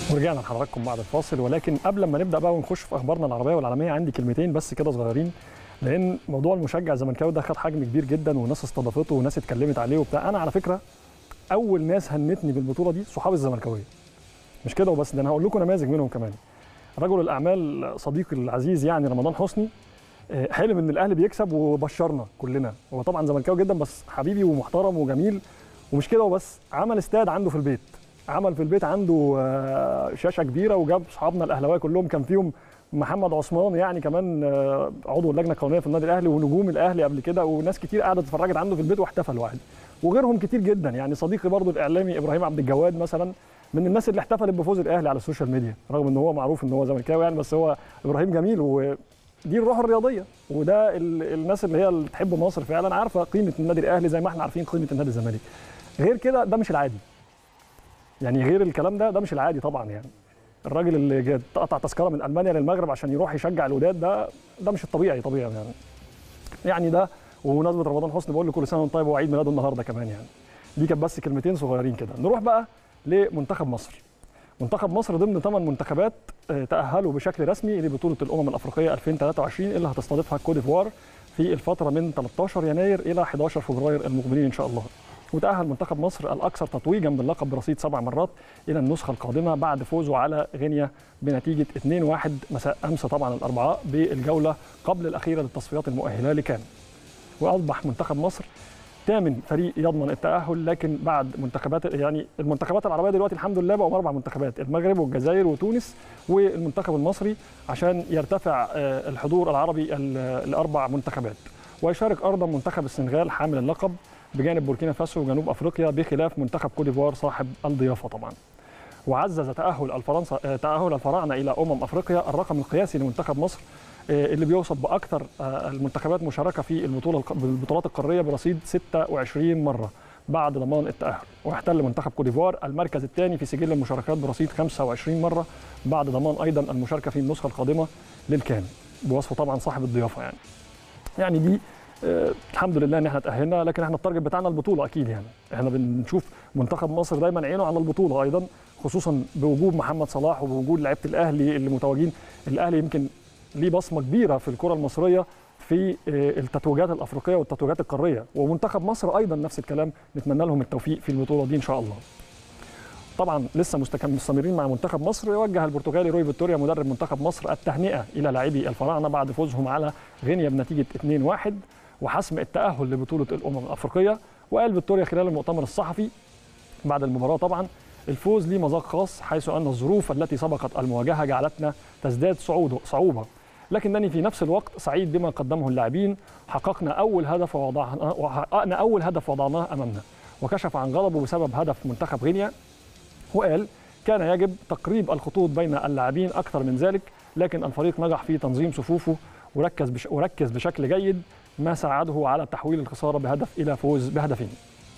ورجعنا لحضراتكم بعد الفاصل ولكن قبل ما نبدا بقى ونخش في اخبارنا العربيه والعالميه عندي كلمتين بس كده صغيرين لان موضوع المشجع الزملكاوي ده خد حجم كبير جدا وناس استضافته وناس اتكلمت عليه وبتاع انا على فكره اول ناس هنتني بالبطوله دي صحابي الزملكاويه مش كده وبس ده انا هقول لكم نماذج منهم كمان رجل الاعمال صديقي العزيز يعني رمضان حسني آه، حلم ان الاهلي بيكسب وبشرنا كلنا هو طبعا زملكاوي جدا بس حبيبي ومحترم وجميل ومش كده وبس عمل استاد عنده في البيت عمل في البيت عنده آه، شاشه كبيره وجاب اصحابنا الاهلاويه كلهم كان فيهم محمد عثمان يعني كمان آه، عضو اللجنه القانونيه في النادي الاهلي ونجوم الاهلي قبل كده وناس كتير قعدت اتفرجت عنده في البيت واحتفلوا عادي وغيرهم كتير جدا يعني صديقي برضو الاعلامي ابراهيم عبد الجواد مثلا من الناس اللي احتفلت بفوز الاهلي على السوشيال ميديا رغم ان هو معروف ان هو زملكاوي يعني بس هو ابراهيم جميل ودي الروح الرياضيه وده ال- الناس اللي هي اللي تحب مصر فعلا عارفه قيمه النادي الاهلي زي ما احنا عارفين قيمه النادي الزمالك غير كده ده مش العادي يعني غير الكلام ده ده مش العادي طبعا يعني الراجل اللي جا- قطع تذكره من المانيا للمغرب عشان يروح يشجع الوداد ده ده مش الطبيعي طبيعي يعني يعني ده وبمناسبه رمضان حسني بقول له كل سنه وانت طيب وعيد ميلاده النهارده كمان يعني دي كانت بس كلمتين صغيرين كده نروح بقى لمنتخب مصر منتخب مصر ضمن ثمان منتخبات آه، تأهلوا بشكل رسمي لبطولة الأمم الأفريقية 2023 اللي هتستضيفها كوت ديفوار في الفترة من 13 يناير إلى 11 فبراير المقبلين إن شاء الله. وتأهل منتخب مصر الأكثر تتويجا باللقب برصيد سبع مرات إلى النسخة القادمة بعد فوزه على غينيا بنتيجة 2-1 مساء أمس طبعا الأربعاء بالجولة قبل الأخيرة للتصفيات المؤهلة لكان. وأصبح منتخب مصر ثامن فريق يضمن التأهل لكن بعد منتخبات يعني المنتخبات العربية دلوقتي الحمد لله بقوا أربع منتخبات المغرب والجزائر وتونس والمنتخب المصري عشان يرتفع آه، الحضور العربي ال- لأربع منتخبات ويشارك أيضا منتخب السنغال حامل اللقب بجانب بوركينا فاسو وجنوب أفريقيا بخلاف منتخب كوت ديفوار صاحب الضيافة طبعا وعزز تأهل الفرنسا آه، تأهل الفراعنة إلى أمم أفريقيا الرقم القياسي لمنتخب مصر آه، اللي بيوصف بأكثر آه، المنتخبات مشاركة في البطولة الق- بالبطولات القارية برصيد 26 مرة بعد ضمان التأهل واحتل منتخب كوت ديفوار المركز الثاني في سجل المشاركات برصيد 25 مرة بعد ضمان أيضا المشاركة في النسخة القادمة للكان بوصفه طبعا صاحب الضيافة يعني يعني دي آه، الحمد لله ان احنا تاهلنا لكن احنا التارجت بتاعنا البطوله اكيد يعني احنا بنشوف منتخب مصر دايما عينه على البطوله ايضا خصوصا بوجود محمد صلاح وبوجود لعيبه الاهلي اللي متواجدين الاهلي يمكن ليه بصمه كبيره في الكره المصريه في آه، التتويجات الافريقيه والتتويجات القاريه ومنتخب مصر ايضا نفس الكلام نتمنى لهم التوفيق في البطوله دي ان شاء الله طبعا لسه مستكم- مستمرين مع منتخب مصر يوجه البرتغالي روي فيتوريا مدرب منتخب مصر التهنئه الى لاعبي الفراعنه بعد فوزهم على غينيا بنتيجه 2-1 وحسم التاهل لبطوله الامم الافريقيه وقال فيتوريا خلال المؤتمر الصحفي بعد المباراه طبعا الفوز ليه مذاق خاص حيث ان الظروف التي سبقت المواجهه جعلتنا تزداد صعود صعوبه لكنني في نفس الوقت سعيد بما قدمه اللاعبين حققنا اول هدف ووضعنا وحققنا اول هدف وضعناه امامنا وكشف عن غضبه بسبب هدف منتخب غينيا وقال كان يجب تقريب الخطوط بين اللاعبين اكثر من ذلك لكن الفريق نجح في تنظيم صفوفه وركز بش وركز بشكل جيد ما ساعده على تحويل الخساره بهدف الى فوز بهدفين.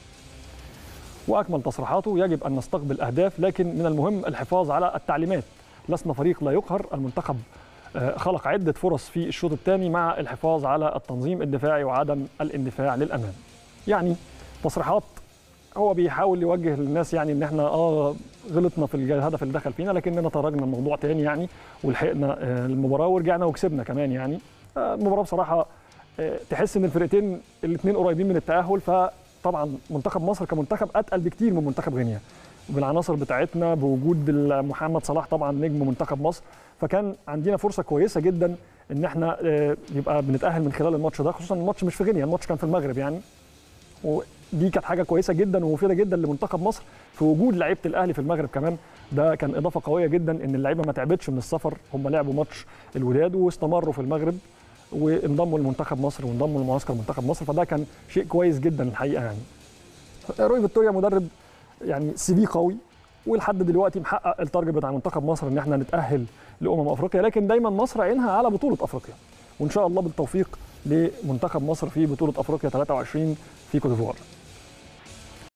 واكمل تصريحاته يجب ان نستقبل اهداف لكن من المهم الحفاظ على التعليمات لسنا فريق لا يقهر المنتخب آه، خلق عده فرص في الشوط الثاني مع الحفاظ على التنظيم الدفاعي وعدم الاندفاع للامام. يعني تصريحات هو بيحاول يوجه للناس يعني ان احنا اه غلطنا في الهدف اللي دخل فينا لكننا تراجعنا الموضوع تاني يعني ولحقنا آه، المباراه ورجعنا وكسبنا كمان يعني آه، المباراه بصراحه آه، تحس ان الفرقتين الاثنين قريبين من التاهل فطبعا منتخب مصر كمنتخب اتقل بكتير من منتخب غينيا بالعناصر بتاعتنا بوجود محمد صلاح طبعا نجم منتخب مصر فكان عندنا فرصه كويسه جدا ان احنا آه، يبقى بنتاهل من خلال الماتش ده خصوصا الماتش مش في غينيا الماتش كان في المغرب يعني ودي كانت حاجه كويسه جدا ومفيده جدا لمنتخب مصر في وجود لعيبه الاهلي في المغرب كمان ده كان اضافه قويه جدا ان اللعيبه ما تعبتش من السفر هم لعبوا ماتش الوداد واستمروا في المغرب وانضموا لمنتخب مصر وانضموا لمعسكر منتخب مصر فده كان شيء كويس جدا الحقيقه يعني روي فيكتوريا مدرب يعني سي في قوي ولحد دلوقتي محقق التارجت بتاع منتخب مصر ان احنا نتاهل لامم افريقيا لكن دايما مصر عينها على بطوله افريقيا وان شاء الله بالتوفيق لمنتخب مصر في بطوله افريقيا 23 في كوت ديفوار